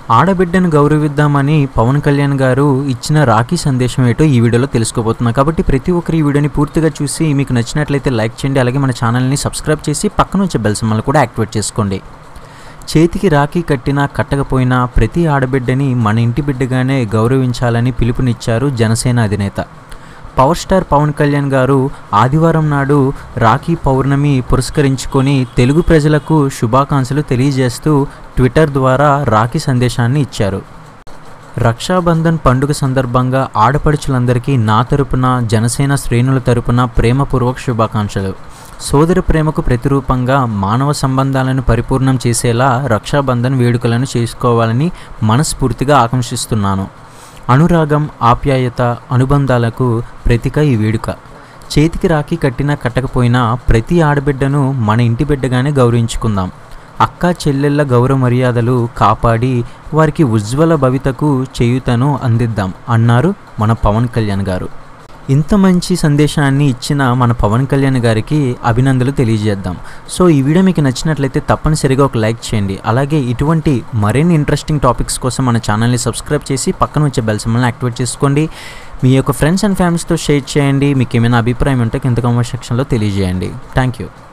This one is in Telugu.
ఆడబిడ్డను గౌరవిద్దామని పవన్ కళ్యాణ్ గారు ఇచ్చిన రాఖీ సందేశం ఏంటో ఈ వీడియోలో తెలుసుకోబోతున్నాం కాబట్టి ప్రతి ఒక్కరు ఈ వీడియోని పూర్తిగా చూసి మీకు నచ్చినట్లయితే లైక్ చేయండి అలాగే మన ఛానల్ని సబ్స్క్రైబ్ చేసి పక్కన వచ్చే బెల్ సింబల్ కూడా యాక్టివేట్ చేసుకోండి చేతికి రాఖీ కట్టినా కట్టకపోయినా ప్రతి ఆడబిడ్డని మన ఇంటి బిడ్డగానే గౌరవించాలని పిలుపునిచ్చారు జనసేన అధినేత పవర్ స్టార్ పవన్ కళ్యాణ్ గారు ఆదివారం నాడు రాఖీ పౌర్ణమి పురస్కరించుకొని తెలుగు ప్రజలకు శుభాకాంక్షలు తెలియజేస్తూ ట్విట్టర్ ద్వారా రాఖీ సందేశాన్ని ఇచ్చారు రక్షాబంధన్ పండుగ సందర్భంగా ఆడపడుచులందరికీ నా తరపున జనసేన శ్రేణుల తరపున ప్రేమపూర్వక శుభాకాంక్షలు సోదర ప్రేమకు ప్రతిరూపంగా మానవ సంబంధాలను పరిపూర్ణం చేసేలా రక్షాబంధన్ వేడుకలను చేసుకోవాలని మనస్ఫూర్తిగా ఆకాంక్షిస్తున్నాను అనురాగం ఆప్యాయత అనుబంధాలకు ప్రతీక ఈ వేడుక చేతికి రాఖీ కట్టినా కట్టకపోయినా ప్రతి ఆడబిడ్డను మన ఇంటి బిడ్డగానే గౌరవించుకుందాం అక్క చెల్లెళ్ళ గౌరవ మర్యాదలు కాపాడి వారికి ఉజ్వల భవితకు చేయుతను అందిద్దాం అన్నారు మన పవన్ కళ్యాణ్ గారు ఇంత మంచి సందేశాన్ని ఇచ్చిన మన పవన్ కళ్యాణ్ గారికి అభినందనలు తెలియజేద్దాం సో ఈ వీడియో మీకు నచ్చినట్లయితే తప్పనిసరిగా ఒక లైక్ చేయండి అలాగే ఇటువంటి మరిన్ని ఇంట్రెస్టింగ్ టాపిక్స్ కోసం మన ఛానల్ని సబ్స్క్రైబ్ చేసి పక్కన వచ్చే బెల్ సింబల్ని యాక్టివేట్ చేసుకోండి మీ యొక్క ఫ్రెండ్స్ అండ్ ఫ్యామిలీస్తో షేర్ చేయండి మీకు ఏమైనా అభిప్రాయం ఉంటే కింద కామెంట్ సెక్షన్లో తెలియజేయండి థ్యాంక్ యూ